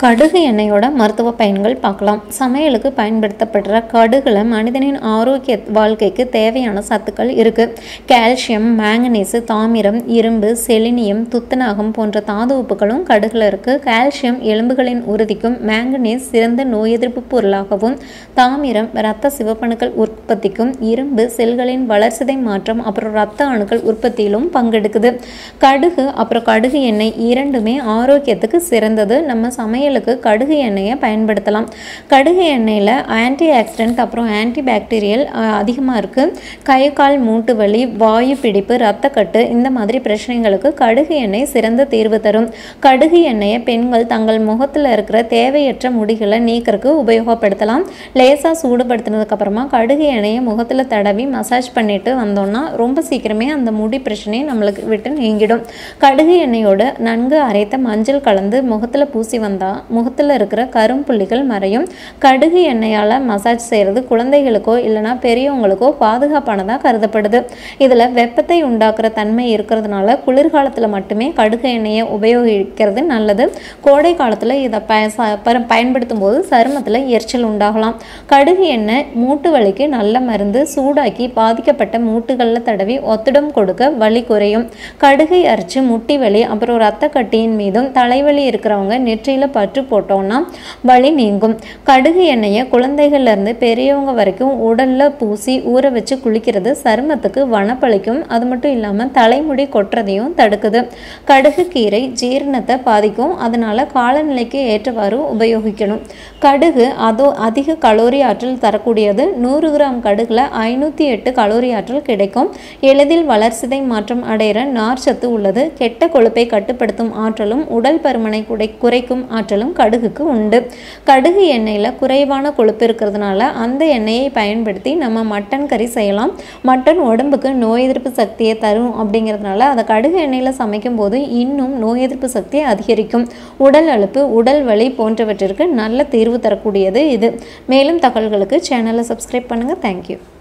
கடுகு எண்ணெயோட மருத்துவ பயன்கள் பார்க்கலாம் சமையலுக்கு பயன்படுத்தப்படுற கடுகுல மனிதனின் ஆரோக்கிய வாழ்க்கைக்கு தேவையான சத்துக்கள் இருக்கு கால்சியம் மேங்கனீசு தாமிரம் இரும்பு செலினியம் துத்தநாகம் போன்ற தாது உப்புகளும் கடுகுல இருக்கு கால்சியம் எலும்புகளின் உறுதிக்கும் மேங்கனீஸ் சிறந்த நோய் எதிர்ப்பு பொருளாகவும் தாமிரம் இரத்த சிவப்பணுக்கள் உற்பத்திக்கும் இரும்பு செல்களின் வளர்சிதை மாற்றம் அப்புறம் இரத்த அணுக்கள் உற்பத்தியிலும் பங்கெடுக்குது கடுகு அப்புறம் கடுகு எண்ணெய் இரண்டுமே ஆரோக்கியத்துக்கு சிறந்தது நம்ம சமையலுக்கு கடுகு எண்ணெயை பயன்படுத்தலாம் கடுகு எண்ணெயில் ஆன்டி ஆக்சிடென்ட் அப்புறம் ஆன்டி பாக்டீரியல் அதிகமாக இருக்குது கை கால் மூட்டு வலி வாயு பிடிப்பு இரத்தக்கட்டு இந்த மாதிரி பிரச்சனைகளுக்கு கடுகு எண்ணெய் சிறந்த தீர்வு தரும் கடுகு எண்ணெயை பெண்கள் தங்கள் முகத்தில் இருக்கிற தேவையற்ற முடிகளை நீக்கிறதுக்கு உபயோகப்படுத்தலாம் லேசாக சூடுபடுத்தினதுக்கு அப்புறமா கடுகு எண்ணெயை முகத்தில் தடவி மசாஜ் பண்ணிட்டு வந்தோம்னா ரொம்ப சீக்கிரமே அந்த முடி பிரச்சனையை நம்மளுக்கு விட்டு நீங்கிடும் கடுகு எண்ணெயோட நன்கு அரைத்த மஞ்சள் கலந்து முகத்தில் பூசி வந்தால் முகத்தில் இருக்கிற கரும்புள்ளிகள் மறையும் கடுகு எண்ணெயால் மசாஜ் செய்கிறது குழந்தைகளுக்கோ இல்லைனா பெரியவங்களுக்கோ பாதுகாப்பானதாக கருதப்படுது இதில் வெப்பத்தை உண்டாக்குற தன்மை இருக்கிறதுனால குளிர்காலத்தில் மட்டுமே கடுகு எண்ணெயை உபயோகிக்கிறது நல்லது கோடை காலத்தில் இதை ப ச- பர- பயன்படுத்தும் போது சருமத்தில் எரிச்சல் உண்டாகலாம் கடுகு எண்ணெய் மூட்டு வலிக்கு நல்ல மருந்து சூடாக்கி பாதிக்கப்பட்ட மூட்டுகளில் தடவி ஒத்துடம் கொடுக்க வலி குறையும் கடுகை அரைச்சு முட்டி வலி அப்புறம் ரத்த கட்டியின் மீதும் தலைவலி இருக்கிறவங்க நெற்றியில் பற்று போட்டோம்னா வலி நீங்கும் கடுகு எண்ணெயை குழந்தைகள்ல இருந்து பெரியவங்க வரைக்கும் உடல்ல பூசி ஊற வச்சு குளிக்கிறது சருமத்துக்கு வனப்பளிக்கும் அது மட்டும் இல்லாமல் தலைமுடி கொட்டுறதையும் தடுக்குது கடுகு கீரை ஜீரணத்தை பாதிக்கும் அதனால காலநிலைக்கு ஏற்றவாறு உபயோகிக்கணும் கடுகு அதோ அதிக கலோரி ஆற்றல் தரக்கூடியது நூறு கிராம் கடுகுல ஐநூற்றி எட்டு கலோரி ஆற்றல் கிடைக்கும் எளிதில் வளர்சிதை மாற்றம் அடைகிற நார்ச்சத்து உள்ளது கெட்ட கொழுப்பை கட்டுப்படுத்தும் ஆற்றலும் உடல் பருமனை குறை குறைக்கும் ஆற்றலும் கடுகுக்கு உண்டு கடுகு எண்ணெயில் குறைவான கொழுப்பு இருக்கிறதுனால அந்த எண்ணெயை பயன்படுத்தி நம்ம மட்டன் கறி செய்யலாம் மட்டன் உடம்புக்கு நோய் எதிர்ப்பு சக்தியை தரும் அப்படிங்கிறதுனால அதை கடுகு எண்ணெயில் சமைக்கும் போது இன்னும் நோய் எதிர்ப்பு சக்தியை அதிகரிக்கும் உடல் அலுப்பு உடல் வலி போன்றவற்றிற்கு நல்ல தீர்வு தரக்கூடியது இது மேலும் தகவல்களுக்கு சேனலை சப்ஸ்கிரைப் பண்ணுங்கள் தேங்க்யூ